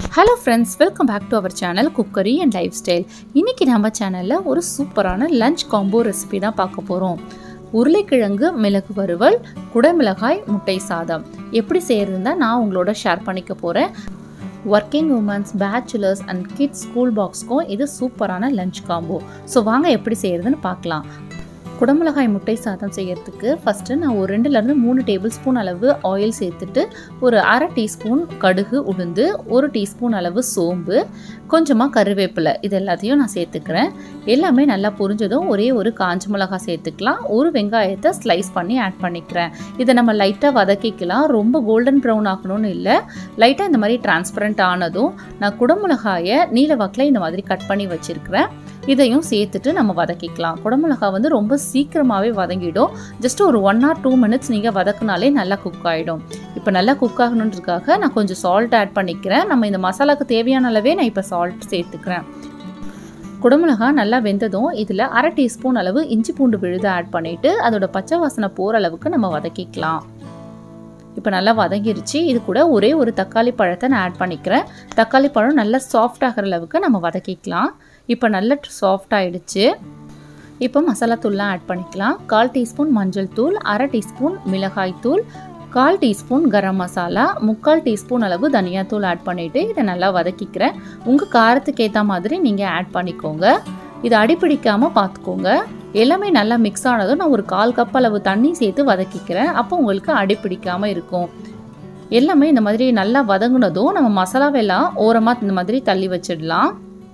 hello friends welcome back to our channel cookery and lifestyle இன்றைக்கி நம்ம சேனலில் ஒரு சூப்பரான லஞ்ச் காம்போ ரெசிபி தான் பார்க்க போகிறோம் உருளைக்கிழங்கு மிளகு வறுவல் குடமிளகாய் முட்டை சாதம் எப்படி செய்கிறதுன்னு தான் நான் உங்களோட ஷேர் பண்ணிக்க போகிறேன் working womens bachelors and kids school பாக்ஸ்க்கும் இது சூப்பரான லஞ்ச் காம்போ ஸோ வாங்க எப்படி செய்கிறதுன்னு பார்க்கலாம் குடமிளகாய் முட்டை சாதம் செய்யறதுக்கு ஃபஸ்ட்டு நான் ஒரு ரெண்டுலேருந்து மூணு டேபிள் ஸ்பூன் அளவு ஆயில் சேர்த்துட்டு ஒரு அரை டீஸ்பூன் கடுகு உளுந்து ஒரு டீஸ்பூன் அளவு சோம்பு கொஞ்சமாக கருவேப்பிலை இது எல்லாத்தையும் நான் சேர்த்துக்கிறேன் எல்லாமே நல்லா புரிஞ்சதும் ஒரே ஒரு காஞ்ச மிளகாய் சேர்த்துக்கலாம் ஒரு வெங்காயத்தை ஸ்லைஸ் பண்ணி ஆட் பண்ணிக்கிறேன் இதை நம்ம லைட்டாக வதக்கிக்கலாம் ரொம்ப கோல்டன் ப்ரௌன் ஆகணும்னு இல்லை லைட்டாக இந்த மாதிரி டிரான்ஸ்பரண்ட் ஆனதும் நான் குடமிளகாயை நீல வாக்கில் இந்த மாதிரி கட் பண்ணி வச்சுருக்கிறேன் இதையும் சேர்த்துட்டு நம்ம வதக்கிக்கலாம் குடமிளகா வந்து ரொம்ப சீக்கிரமாகவே வதங்கிடும் ஜஸ்ட் ஒரு ஒன் ஆர் டூ மினிட்ஸ் நீங்கள் வதக்குனாலே நல்லா குக் ஆகிடும் இப்போ நல்லா குக் ஆகணுன்றதுக்காக நான் கொஞ்சம் சால்ட் ஆட் பண்ணிக்கிறேன் நம்ம இந்த மசாலாவுக்கு தேவையான அளவே நான் இப்போ சால்ட் சேர்த்துக்கிறேன் குடமிளகா நல்லா வெந்ததும் இதில் அரை டீஸ்பூன் அளவு இஞ்சி பூண்டு விழுத ஆட் பண்ணிவிட்டு அதோட பச்சை வாசனை போகிற அளவுக்கு நம்ம வதக்கிக்கலாம் இப்போ நல்லா வதங்கிருச்சு இது கூட ஒரே ஒரு தக்காளி பழத்தை நான் ஆட் பண்ணிக்கிறேன் தக்காளி பழம் நல்லா சாஃப்ட் ஆகிற அளவுக்கு நம்ம வதக்கிக்கலாம் இப்போ நல்லா சாஃப்ட் ஆகிடுச்சு இப்போ மசாலா தூள்லாம் ஆட் பண்ணிக்கலாம் கால் டீஸ்பூன் மஞ்சள் தூள் அரை டீஸ்பூன் மிளகாய் தூள் கால் டீஸ்பூன் கரம் மசாலா முக்கால் டீஸ்பூன் அளவு தனியாத்தூள் ஆட் பண்ணிவிட்டு இதை நல்லா வதக்கிக்கிறேன் உங்கள் காரத்துக்கு ஏற்ற மாதிரி நீங்கள் ஆட் பண்ணிக்கோங்க இதை அடிப்பிடிக்காமல் பார்த்துக்கோங்க எல்லாமே நல்லா மிக்ஸ் ஆனதும் நான் ஒரு கால் கப் அளவு தண்ணி சேர்த்து வதக்கிக்கிறேன் அப்போ உங்களுக்கு அடிப்பிடிக்காமல் இருக்கும் எல்லாமே இந்த மாதிரி நல்லா வதங்கினதும் நம்ம மசாலாவெல்லாம் ஓரமாக இந்த மாதிரி தள்ளி வச்சிடலாம்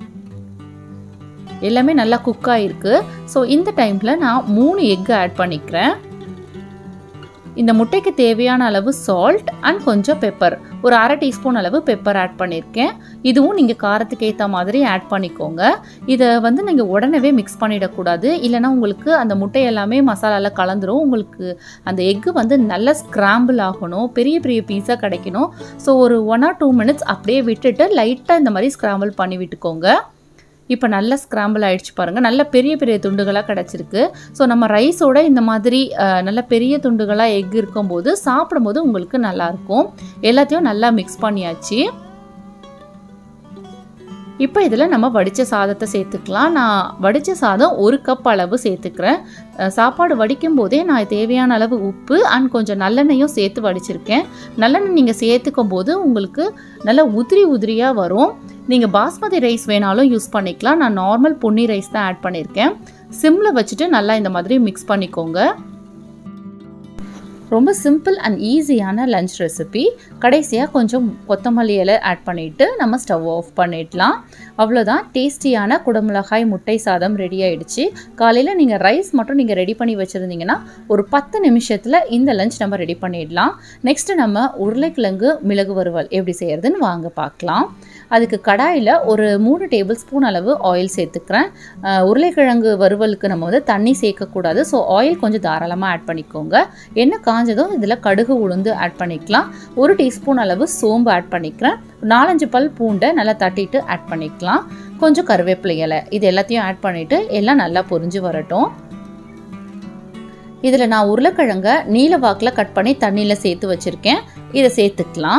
எல்லாமே நல்லா குக் ஆகிருக்கு ஸோ இந்த டைமில் நான் மூணு எக்கு ஆட் பண்ணிக்கிறேன் இந்த முட்டைக்கு தேவையான அளவு சால்ட் அண்ட் கொஞ்சம் பெப்பர் ஒரு அரை டீஸ்பூன் அளவு பெப்பர் ஆட் பண்ணியிருக்கேன் இதுவும் நீங்கள் காரத்துக்கு ஏற்ற மாதிரி ஆட் பண்ணிக்கோங்க இதை வந்து நீங்கள் உடனே மிக்ஸ் பண்ணிடக்கூடாது இல்லைனா உங்களுக்கு அந்த முட்டை எல்லாமே மசாலாவில் கலந்துரும் உங்களுக்கு அந்த எக்கு வந்து நல்லா ஸ்க்ராம்பிள் ஆகணும் பெரிய பெரிய பீஸாக கிடைக்கணும் ஸோ ஒரு ஒன் ஆர் டூ மினிட்ஸ் அப்படியே விட்டுட்டு லைட்டாக இந்த மாதிரி ஸ்க்ராம்பிள் பண்ணி விட்டுக்கோங்க இப்போ நல்லா ஸ்க்ராம்பிள் ஆகிடுச்சு பாருங்கள் நல்ல பெரிய பெரிய துண்டுகளாக கிடச்சிருக்கு ஸோ நம்ம ரைஸோட இந்த மாதிரி நல்ல பெரிய துண்டுகளாக எக் இருக்கும்போது சாப்பிடும்போது உங்களுக்கு நல்லாயிருக்கும் எல்லாத்தையும் நல்லா மிக்ஸ் பண்ணியாச்சு இப்போ இதில் நம்ம வடித்த சாதத்தை சேர்த்துக்கலாம் நான் வடித்த சாதம் ஒரு கப் அளவு சேர்த்துக்கிறேன் சாப்பாடு வடிக்கும் போதே நான் தேவையான அளவு உப்பு அண்ட் கொஞ்சம் நல்லெண்ணெயும் சேர்த்து வடிச்சிருக்கேன் நல்லெண்ணெய் நீங்கள் சேர்த்துக்கும் போது உங்களுக்கு நல்லா உதிரி உதிரியாக வரும் நீங்கள் பாஸ்மதி ரைஸ் வேணாலும் யூஸ் பண்ணிக்கலாம் நான் நார்மல் பொன்னி ரைஸ் தான் ஆட் பண்ணியிருக்கேன் சிம்மில் வச்சுட்டு நல்லா இந்த மாதிரி மிக்ஸ் பண்ணிக்கோங்க ரொம்ப சிம்பிள் அண்ட் ஈஸியான லஞ்ச் ரெசிபி கடைசியாக கொஞ்சம் கொத்தமல்லி இலை ஆட் பண்ணிவிட்டு நம்ம ஸ்டவ் ஆஃப் பண்ணிடலாம் அவ்வளோதான் டேஸ்டியான குடமிளகாய் முட்டை சாதம் ரெடி ஆகிடுச்சு காலையில் நீங்கள் ரைஸ் மட்டும் நீங்கள் ரெடி பண்ணி வச்சுருந்தீங்கன்னா ஒரு பத்து நிமிஷத்தில் இந்த லஞ்ச் நம்ம ரெடி பண்ணிடலாம் நெக்ஸ்ட்டு நம்ம உருளைக்கிழங்கு மிளகு வறுவல் எப்படி செய்கிறதுன்னு வாங்க பார்க்கலாம் அதுக்கு கடாயில் ஒரு மூணு டேபிள் ஸ்பூன் அளவு ஆயில் சேர்த்துக்கிறேன் உருளைக்கிழங்கு வறுவலுக்கு நம்ம வந்து தண்ணி சேர்க்கக்கூடாது ஸோ ஆயில் கொஞ்சம் தாராளமாக ஆட் பண்ணிக்கோங்க எண்ணெய் காஞ்சதும் இதில் கடுகு உளுந்து ஆட் பண்ணிக்கலாம் ஒரு டீஸ்பூன் அளவு சோம்பு ஆட் பண்ணிக்கிறேன் நாலஞ்சு பல் பூண்டை நல்லா தட்டிட்டு ஆட் பண்ணிக்கலாம் கொஞ்சம் கருவேப்பிலை இலை இது எல்லாத்தையும் ஆட் பண்ணிவிட்டு எல்லாம் நல்லா பொரிஞ்சு வரட்டும் இதில் நான் உருளைக்கிழங்க நீல வாக்கில் கட் பண்ணி தண்ணியில் சேர்த்து வச்சுருக்கேன் இதை சேர்த்துக்கலாம்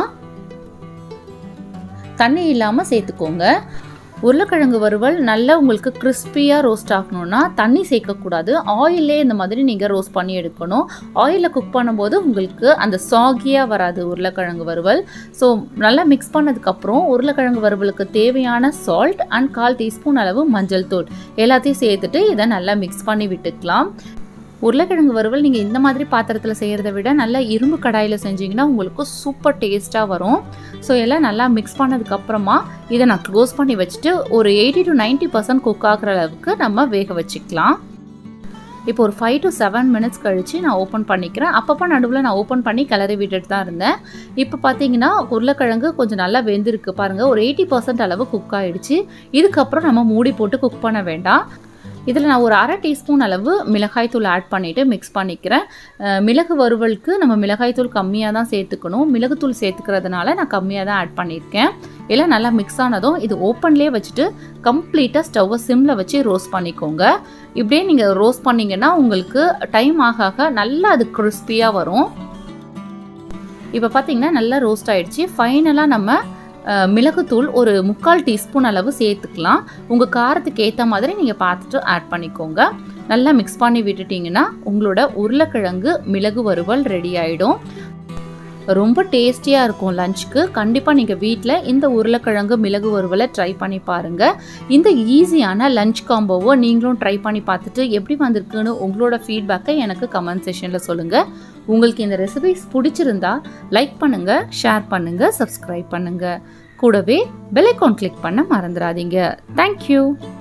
தண்ணி இல்லாமல் சேர்த்துக்கோங்க உருளைக்கிழங்கு வறுவல் நல்லா உங்களுக்கு கிறிஸ்பியாக ரோஸ்ட் ஆகணும்னா தண்ணி சேர்க்கக்கூடாது ஆயிலே இந்த மாதிரி நீங்கள் ரோஸ்ட் பண்ணி எடுக்கணும் ஆயிலில் குக் பண்ணும்போது உங்களுக்கு அந்த சாகியாக வராது உருளைக்கிழங்கு வறுவல் ஸோ நல்லா மிக்ஸ் பண்ணதுக்கப்புறம் உருளைக்கிழங்கு வறுவலுக்கு தேவையான சால்ட் அண்ட் கால் டீஸ்பூன் அளவு மஞ்சள் தூள் எல்லாத்தையும் சேர்த்துட்டு இதை நல்லா மிக்ஸ் பண்ணி விட்டுக்கலாம் உருளைக்கிழங்கு வறுவல் நீங்கள் இந்த மாதிரி பாத்திரத்தில் செய்கிறத விட நல்லா இரும்பு கடாயில் செஞ்சிங்கன்னா உங்களுக்கு சூப்பர் டேஸ்ட்டாக வரும் ஸோ எல்லாம் நல்லா மிக்ஸ் பண்ணதுக்கப்புறமா இதை நான் க்ளோஸ் பண்ணி வச்சுட்டு ஒரு eighty to ninety percent cook ஆகிற அளவுக்கு நம்ம வேக வச்சுக்கலாம் இப்போ ஒரு ஃபைவ் டு செவன் மினிட்ஸ் கழித்து நான் ஓப்பன் பண்ணிக்கிறேன் அப்பப்போ நடுவில் நான் ஓப்பன் பண்ணி கிளறி விட்டுட்டு தான் இருந்தேன் இப்போ பார்த்தீங்கன்னா உருளைக்கிழங்கு கொஞ்சம் நல்லா வெந்திருக்கு பாருங்கள் ஒரு எயிட்டி பர்சன்ட் அளவு குக் ஆகிடுச்சு இதுக்கப்புறம் நம்ம மூடி போட்டு குக் பண்ண வேண்டாம் இதில் நான் ஒரு அரை டீஸ்பூன் அளவு மிளகாய் தூள் ஆட் பண்ணிவிட்டு மிக்ஸ் பண்ணிக்கிறேன் மிளகு வறுவலுக்கு நம்ம மிளகாய் தூள் கம்மியாக தான் சேர்த்துக்கணும் மிளகுத்தூள் சேர்த்துக்கிறதுனால நான் கம்மியாக தான் ஆட் பண்ணியிருக்கேன் எல்லாம் நல்லா மிக்ஸ் ஆனதும் இது ஓப்பன்லேயே வச்சுட்டு கம்ப்ளீட்டாக ஸ்டவ்வை சிம்மில் வச்சு ரோஸ்ட் பண்ணிக்கோங்க இப்படியே நீங்கள் ரோஸ்ட் பண்ணிங்கன்னா உங்களுக்கு டைம் ஆக ஆக நல்லா அது கிறிஸ்பியாக வரும் இப்போ பார்த்தீங்கன்னா நல்லா ரோஸ்ட் ஆகிடுச்சு ஃபைனலாக நம்ம அஹ், மிளகுத்தூள் ஒரு முக்கால் டீஸ்பூன் அளவு சேர்த்துக்கலாம் உங்கள் காரத்துக்கு ஏற்ற மாதிரி நீங்கள் பார்த்துட்டு ஆட் பண்ணிக்கோங்க நல்லா மிக்ஸ் பண்ணி விட்டுட்டிங்கன்னா உங்களோட உருளைக்கிழங்கு மிளகு வறுவல் ரெடி ஆகிடும் ரொம்ப டேஸ்டியாக இருக்கும் லஞ்சுக்கு கண்டிப்பாக நீங்கள் வீட்டில் இந்த உருளைக்கிழங்கு மிளகு வறுவலை ட்ரை பண்ணி பாருங்கள் இந்த ஈஸியான லஞ்ச் காம்போவை நீங்களும் ட்ரை பண்ணி பார்த்துட்டு எப்படி வந்திருக்குன்னு உங்களோட ஃபீட்பேக்கை எனக்கு கமெண்ட் செஷனில் சொல்லுங்கள் உங்களுக்கு இந்த ரெசிபிஸ் பிடிச்சிருந்தா லைக் பண்ணுங்கள் ஷேர் பண்ணுங்கள் சப்ஸ்கிரைப் பண்ணுங்கள் கூடவே பெல் ஐக்கான் கிளிக் பண்ண மறந்துடாதீங்க தேங்க்யூ